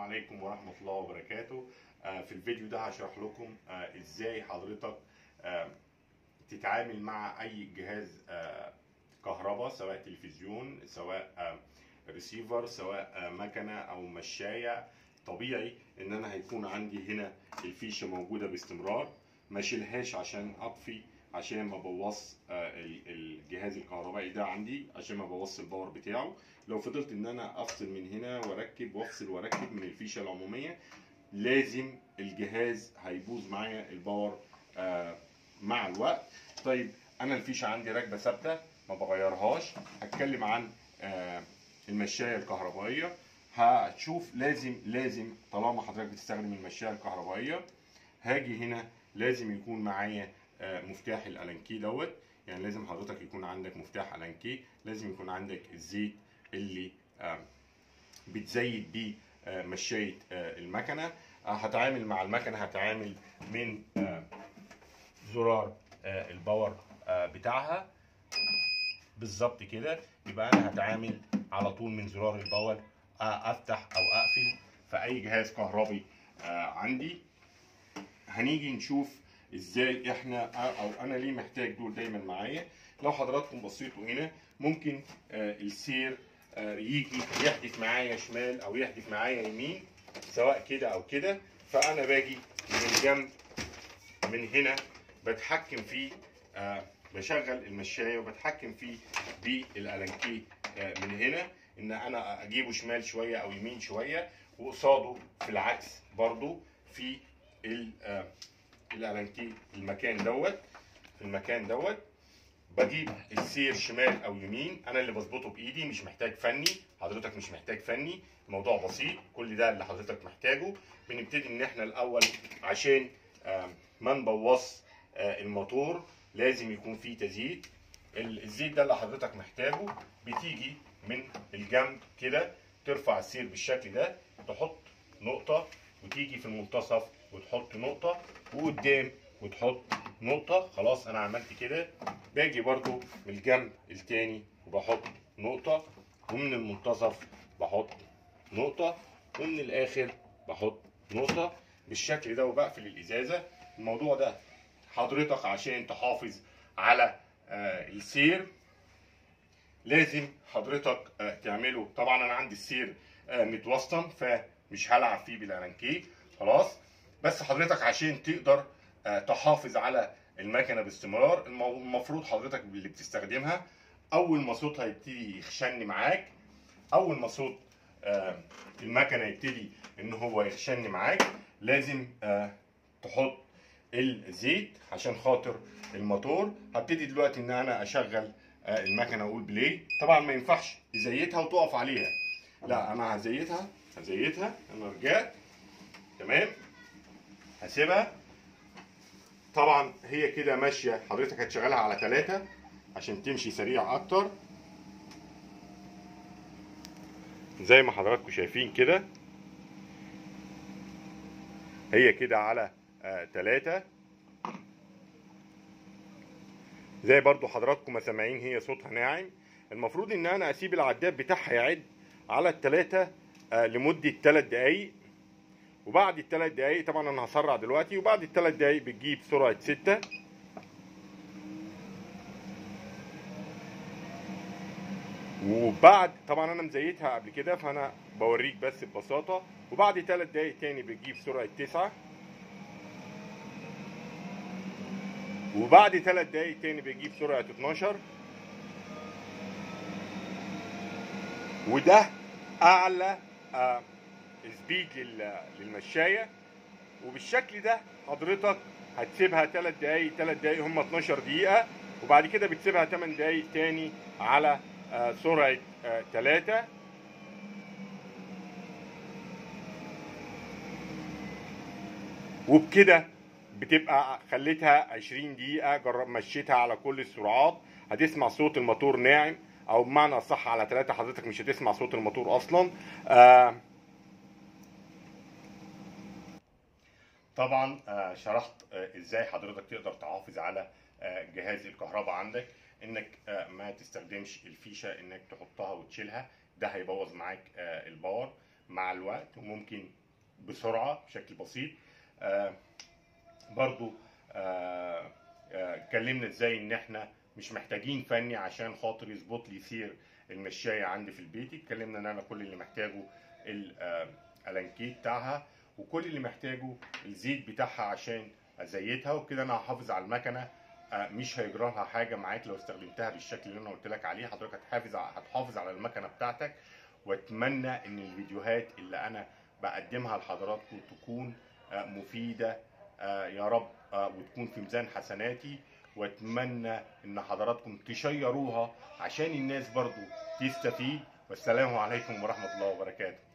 عليكم ورحمة الله وبركاته آه، في الفيديو ده هشرح لكم آه، ازاي حضرتك آه، تتعامل مع اي جهاز آه، كهرباء سواء تلفزيون سواء آه، ريسيفر سواء آه، مكنة او مشاية طبيعي ان انا هيكون عندي هنا الفيشة موجودة باستمرار ما اشيلهاش عشان اطفي عشان ما بوظ الجهاز الكهربائي ده عندي عشان ما بوظ الباور بتاعه لو فضلت ان انا افصل من هنا واركب وافصل واركب من الفيشه العموميه لازم الجهاز هيبوظ معايا الباور آه مع الوقت طيب انا الفيشه عندي راكبه ثابته ما بغيرهاش هتكلم عن آه المشايه الكهربائيه هتشوف لازم لازم طالما حضرتك بتستخدم المشايه الكهربائيه هاجي هنا لازم يكون معايا آه مفتاح الالانكي دوت يعني لازم حضرتك يكون عندك مفتاح الانكي لازم يكون عندك الزيت اللي آه بتزيد بيه آه مشاية آه المكنة هتعامل مع المكنة هتعامل من زرار الباور بتاعها بالظبط كده يبقى انا هتعامل على طول من زرار الباور افتح او اقفل في اي جهاز كهربي عندي هنيجي نشوف ازاي احنا او انا ليه محتاج دول دايما معايا لو حضراتكم بصيتوا هنا ممكن السير يجي يحدف معايا شمال او يحدف معايا يمين سواء كده او كده فانا باجي من جنب من هنا بتحكم فيه آه بشغل المشايه وبتحكم فيه بالالانكي آه من هنا ان انا اجيبه شمال شويه او يمين شويه وقصاده في العكس برضو في آه الالانكي المكان دوت في المكان دوت بجيب السير شمال او يمين انا اللي بظبطه بايدي مش محتاج فني حضرتك مش محتاج فني الموضوع بسيط كل ده اللي حضرتك محتاجه بنبتدي ان احنا الاول عشان ما نبوظ الموتور لازم يكون فيه تزييت الزيت ده اللي حضرتك محتاجه بتيجي من الجنب كده ترفع السير بالشكل ده تحط نقطة وتيجي في المنتصف وتحط نقطة وقدام وتحط نقطة خلاص أنا عملت كده باجي برضو من الجنب التاني وبحط نقطة ومن المنتصف بحط نقطة ومن الآخر بحط نقطة بالشكل ده وبقفل الإزازة الموضوع ده حضرتك عشان تحافظ على آه السير لازم حضرتك آه تعمله طبعا أنا عندي السير آه متوسطن فمش هلعب فيه بالألانكيه خلاص بس حضرتك عشان تقدر تحافظ على المكنه باستمرار المفروض حضرتك اللي بتستخدمها اول ما صوتها يبتدي يخشن معاك اول ما صوت المكنه يبتدي ان هو يخشن معاك لازم تحط الزيت عشان خاطر الموتور هبتدي دلوقتي ان انا اشغل المكنه اقول بلاي طبعا ما ينفعش تزيتها وتقف عليها لا انا هزيتها هزيتها انا رجعت تمام هسيبها طبعا هي كده ماشيه حضرتك هتشغلها على ثلاثة عشان تمشي سريع اكتر زي ما حضراتكم شايفين كده هي كده على ثلاثة زي برضو حضراتكم ما سامعين هي صوتها ناعم المفروض ان انا اسيب العداد بتاعها يعد على الثلاثة لمدة 3 دقايق وبعد الثلاث دقايق طبعا انا هسرع دلوقتي وبعد الثلاث دقايق بتجيب سرعه 6 وبعد طبعا انا مزيتها قبل كده فانا بوريك بس ببساطه وبعد ثلاث دقايق تاني بتجيب سرعه 9 وبعد ثلاث دقايق تاني بتجيب سرعه 12 وده اعلى آه سبيد للمشايه وبالشكل ده حضرتك هتسيبها 3 دقايق 3 دقايق هم 12 دقيقه وبعد كده بتسيبها 8 دقايق تاني على سرعه 3 وبكده بتبقى خليتها 20 دقيقه جرب مشيتها على كل السرعات هتسمع صوت الموتور ناعم او بمعنى صح على 3 حضرتك مش هتسمع صوت الموتور اصلا آه طبعا شرحت ازاي حضرتك تقدر تحافظ على جهاز الكهرباء عندك انك ما تستخدمش الفيشه انك تحطها وتشيلها ده هيبوظ معاك الباور مع الوقت وممكن بسرعه بشكل بسيط آه، برضو آه، آه، اتكلمنا ازاي ان احنا مش محتاجين فني عشان خاطر يظبط لي سير المشاية عندي في البيت اتكلمنا ان انا كل اللي محتاجه ال- آه، الانكيت بتاعها وكل اللي محتاجه الزيت بتاعها عشان ازيتها وكده انا هحافظ على المكنه آه، مش هيجرى لها حاجه معاك لو استخدمتها بالشكل اللي انا قلت لك عليه حضرتك هتحافظ ع- هتحافظ على المكنه بتاعتك واتمنى ان الفيديوهات اللي انا بقدمها لحضراتكم تكون آه، مفيده آه، يا رب آه، وتكون في ميزان حسناتي واتمنى ان حضراتكم تشيروها عشان الناس برضو تستفيد والسلام عليكم ورحمه الله وبركاته